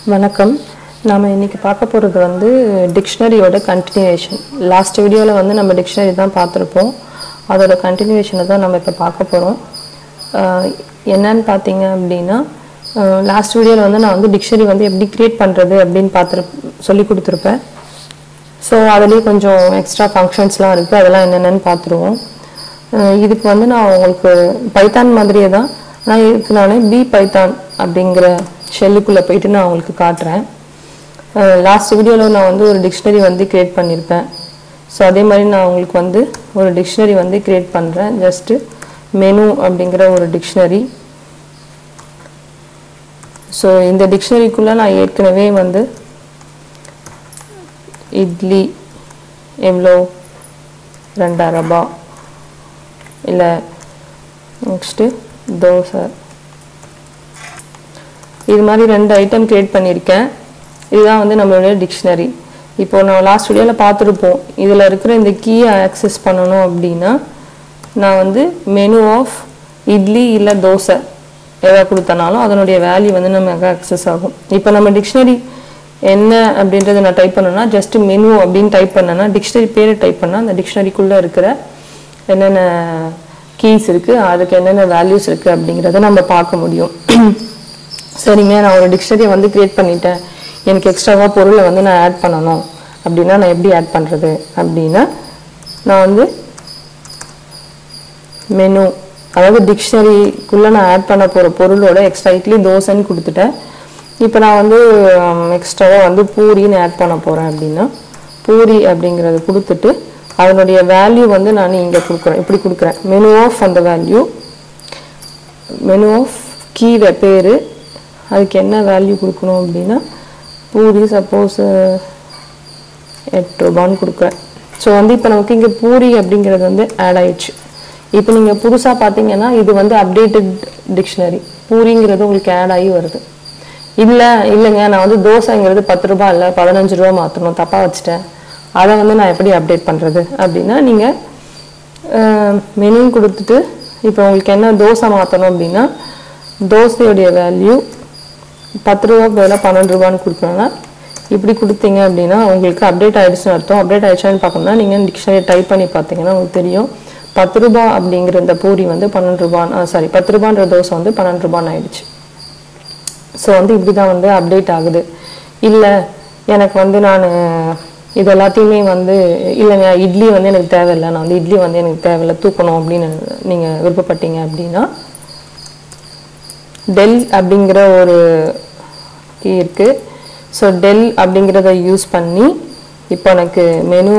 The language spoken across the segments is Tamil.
வணக்கம் நாம் இன்னைக்கு பார்க்க போகிறது வந்து டிக்ஷனரியோட கண்டினியூவேஷன் லாஸ்ட் வீடியோவில் வந்து நம்ம டிக்ஷனரி தான் பார்த்துருப்போம் அதோட கண்டினியூவேஷனை தான் நம்ம இப்போ பார்க்க போகிறோம் என்னன்னு பார்த்தீங்க அப்படின்னா லாஸ்ட் வீடியோவில் வந்து நான் வந்து டிக்ஷனரி வந்து எப்படி க்ரியேட் பண்ணுறது அப்படின்னு பார்த்துரு சொல்லி கொடுத்துருப்பேன் ஸோ அதுலேயே கொஞ்சம் எக்ஸ்ட்ரா ஃபங்க்ஷன்ஸ்லாம் இருக்குது அதெல்லாம் என்னென்னு பார்த்துருவோம் அஹ் இதுக்கு வந்து நான் உங்களுக்கு பைத்தான் மாதிரியே தான் ஆனால் இதுக்கு நான் பி பைத்தான் அப்படிங்கிற ஷெல்லுக்குள்ளே போயிட்டு நான் உங்களுக்கு காட்டுறேன் லாஸ்ட் வீடியோவில் நான் வந்து ஒரு டிக்ஷனரி வந்து க்ரியேட் பண்ணியிருப்பேன் ஸோ அதே மாதிரி நான் உங்களுக்கு வந்து ஒரு டிக்ஷனரி வந்து க்ரியேட் பண்ணுறேன் ஜஸ்ட்டு மெனு அப்படிங்கிற ஒரு டிக்ஷனரி ஸோ இந்த டிக்ஷனரிக்குள்ளே நான் ஏற்கனவே வந்து இட்லி எவ்வளோ ரெண்டாயிரம் ரூபாய் இல்லை நெக்ஸ்ட்டு தோசை இது மாதிரி ரெண்டு ஐட்டம் க்ரியேட் பண்ணியிருக்கேன் இதுதான் வந்து நம்மளுடைய டிக்ஷனரி இப்போ நான் லாஸ்ட் வீடியோவில் பார்த்துருப்போம் இதில் இருக்கிற இந்த கீயை ஆக்சஸ் பண்ணணும் அப்படின்னா நான் வந்து மெனு ஆஃப் இட்லி இல்லை தோசை எதாவது கொடுத்தனாலும் அதனுடைய வேல்யூ வந்து நமக்கு ஆக்சஸ் ஆகும் இப்போ நம்ம டிக்ஷனரி என்ன அப்படின்றத நான் டைப் பண்ணேன்னா ஜஸ்ட் மெனு அப்படின்னு டைப் பண்ணேன்னா டிக்ஷனரி பேரை டைப் பண்ணால் அந்த டிக்ஷனரிக்குள்ளே இருக்கிற என்னென்ன கீஸ் இருக்குது அதுக்கு என்னென்ன வேல்யூஸ் இருக்குது அப்படிங்கிறத நம்ம பார்க்க முடியும் சரிங்க நான் ஒரு டிக்ஷனரியை வந்து க்ரியேட் பண்ணிட்டேன் எனக்கு எக்ஸ்ட்ராவாக பொருளை வந்து நான் ஆட் பண்ணணும் அப்படின்னா நான் எப்படி ஆட் பண்ணுறது அப்படின்னா நான் வந்து மெனு அதாவது டிக்ஷனரிக்குள்ளே நான் ஆட் பண்ண போகிற பொருளோட எக்ஸ்ட்ரா இட்லி தோசைன்னு கொடுத்துட்டேன் இப்போ நான் வந்து எக்ஸ்ட்ராவாக வந்து பூரின்னு ஆட் பண்ண போகிறேன் அப்படின்னா பூரி அப்படிங்கிறத கொடுத்துட்டு அதனுடைய வேல்யூ வந்து நான் இங்கே கொடுக்குறேன் இப்படி கொடுக்குறேன் மெனு ஆஃப் அந்த வேல்யூ மெனு ஆஃப் கீ பேர் அதுக்கு என்ன வேல்யூ கொடுக்கணும் அப்படின்னா பூரி சப்போஸ் எட்டு ரூபான்னு கொடுக்குறேன் ஸோ வந்து இப்போ நமக்கு இங்கே பூரி அப்படிங்கிறது வந்து ஆட் ஆயிடுச்சு இப்போ நீங்கள் புதுசாக பார்த்தீங்கன்னா இது வந்து அப்டேட்டட் டிக்ஷனரி பூரிங்கிறது உங்களுக்கு ஆட் ஆகி வருது இல்லை இல்லைங்க நான் வந்து தோசைங்கிறது பத்து ரூபா இல்லை பதினஞ்சு ரூபா மாற்றணும் தப்பாக வச்சுட்டேன் அதை வந்து நான் எப்படி அப்டேட் பண்ணுறது அப்படின்னா நீங்கள் மெனு கொடுத்துட்டு இப்போ உங்களுக்கு என்ன தோசை மாற்றணும் அப்படின்னா தோசையுடைய வேல்யூ பத்து ரூபா பதிலாக பன்னெண்டு ரூபான்னு கொடுக்கணும்னா இப்படி கொடுத்தீங்க அப்படின்னா உங்களுக்கு அப்டேட் ஆகிடுச்சுன்னு அர்த்தம் அப்டேட் ஆகிடுச்சான்னு பார்க்கணும்னா நீங்கள் டிக்ஷனரி டைப் பண்ணி பார்த்தீங்கன்னா உங்களுக்கு தெரியும் பத்து ரூபா அப்படிங்கிற இந்த பூரி வந்து பன்னெண்டு ரூபான்னு சாரி பத்து ரூபான்ற தோசை வந்து பன்னெண்டு ரூபான்னு ஆயிடுச்சு ஸோ வந்து இப்படி தான் வந்து அப்டேட் ஆகுது இல்லை எனக்கு வந்து நான் இது எல்லாத்தையுமே வந்து இல்லைங்க இட்லி வந்து எனக்கு தேவையில்லை நான் வந்து இட்லி வந்து எனக்கு தேவையில்லை தூக்கணும் அப்படின்னு நீங்கள் விருப்பப்பட்டீங்க அப்படின்னா டெல் அப்படிங்கிற ஒரு கீ இருக்குது ஸோ டெல் அப்படிங்கிறத யூஸ் பண்ணி இப்போ எனக்கு மெனு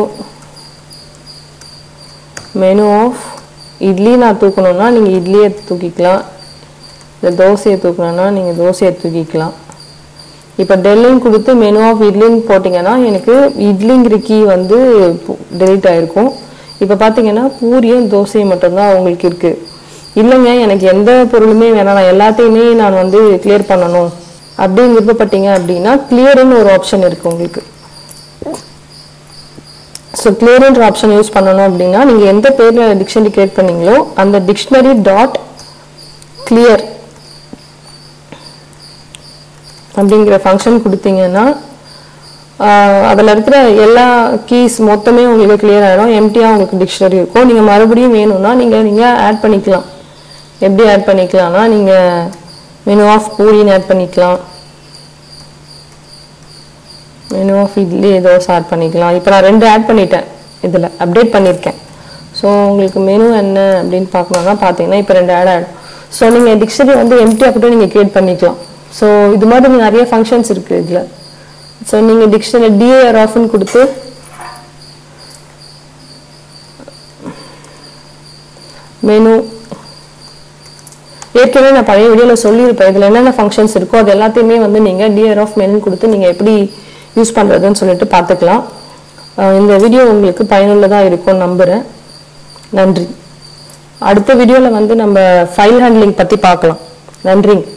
மெனு ஆஃப் இட்லி நான் தூக்கணும்னா நீங்கள் இட்லியை தூக்கிக்கலாம் இல்லை தோசையை தூக்கணும்னா நீங்கள் தோசையை தூக்கிக்கலாம் இப்போ டெல்லின்னு கொடுத்து மெனு ஆஃப் இட்லின்னு போட்டிங்கன்னா எனக்கு இட்லிங்கிற கீ வந்து டெலிட் ஆகிருக்கும் இப்போ பார்த்தீங்கன்னா பூரியும் தோசையும் மட்டும்தான் உங்களுக்கு இருக்குது இல்லைங்க எனக்கு எந்த பொருளுமே வேணாம் நான் எல்லாத்தையுமே நான் வந்து கிளியர் பண்ணணும் அப்படின்னு விருப்பப்பட்டீங்க அப்படின்னா கிளியர்னு ஒரு ஆப்ஷன் இருக்குது உங்களுக்கு ஸோ கிளியர்ன்ற ஆப்ஷன் யூஸ் பண்ணணும் அப்படின்னா நீங்கள் எந்த பேரில் டிக்ஷனரி கிரியேட் பண்ணீங்களோ அந்த டிக்ஷனரி டாட் கிளியர் அப்படிங்கிற ஃபங்க்ஷன் கொடுத்தீங்கன்னா அதில் இருக்கிற எல்லா கீஸ் மொத்தமே உங்களுக்கு கிளியர் ஆகிடும் எம்டியாக உங்களுக்கு டிக்ஷனரி இருக்கும் நீங்கள் மறுபடியும் வேணும்னா நீங்கள் நீங்கள் ஆட் பண்ணிக்கலாம் எப்படி ஆட் பண்ணிக்கலாம்னா நீங்கள் மெனு ஆஃப் பூரின்னு ஆட் பண்ணிக்கலாம் menu of idli dosai add பண்ணிக்கலாம் இப்போ நான் ரெண்டு ஆட் பண்ணிட்டேன் இதில் அப்டேட் பண்ணியிருக்கேன் ஸோ உங்களுக்கு மெனு என்ன அப்படின்னு பார்க்கணுன்னா பார்த்தீங்கன்னா இப்போ ரெண்டு ஆட் ஆகிடும் ஸோ நீங்கள் டிக்ஷனரி வந்து எம்டி அப்படியே நீங்கள் க்ரியேட் பண்ணிக்கலாம் ஸோ இது மாதிரி நிறைய ஃபங்க்ஷன்ஸ் இருக்குது இதில் ஸோ நீங்கள் டிக்ஷனரி டிஏஆர் ஆஃப்னு கொடுத்து மெனு ஏற்கனவே நான் பழைய வீடியோவில் சொல்லியிருப்பேன் இதில் என்னென்ன ஃபங்க்ஷன்ஸ் இருக்கோ அது எல்லாத்தையுமே வந்து நீங்கள் டிஆர் ஆஃப் மெனு கொடுத்து நீங்கள் எப்படி யூஸ் பண்ணுறதுன்னு சொல்லிட்டு பார்த்துக்கலாம் இந்த வீடியோ உங்களுக்கு பயனுள்ளதாக இருக்கும்னு நம்புகிறேன் நன்றி அடுத்த வீடியோவில் வந்து நம்ம ஃபைல் ஹேண்ட்லிங் பற்றி பார்க்கலாம் நன்றிங்க